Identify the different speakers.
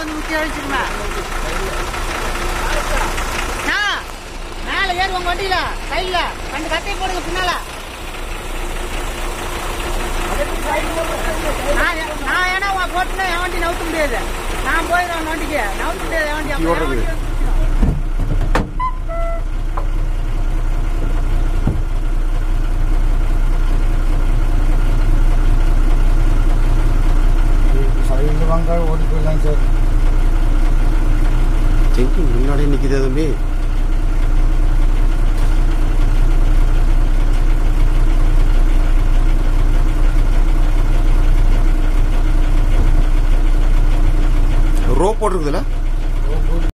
Speaker 1: வந்து முக்கிய அழிச்சிருமா மேல ஏறு உங்க வண்டியில சைட்ல ரெண்டு கட்டையை போடுங்க பின்னால நான் ஏ- நான் ஏன்னா உன் போட்டுனா என் வண்டி நவுத்த முடியாது நான் போயிடுவேன் வண்டிக்கு நவுத்த முடியாது என் வண்டி அப்ப என்
Speaker 2: ஓடுறது.
Speaker 1: வண்டி
Speaker 3: சைடில் வாங்க ஓடி போயிடலாம் சார்
Speaker 2: ஜெங்கி முன்னாடியே நிக்குதே தம்பி ரோப் போட்டிருக்குதுல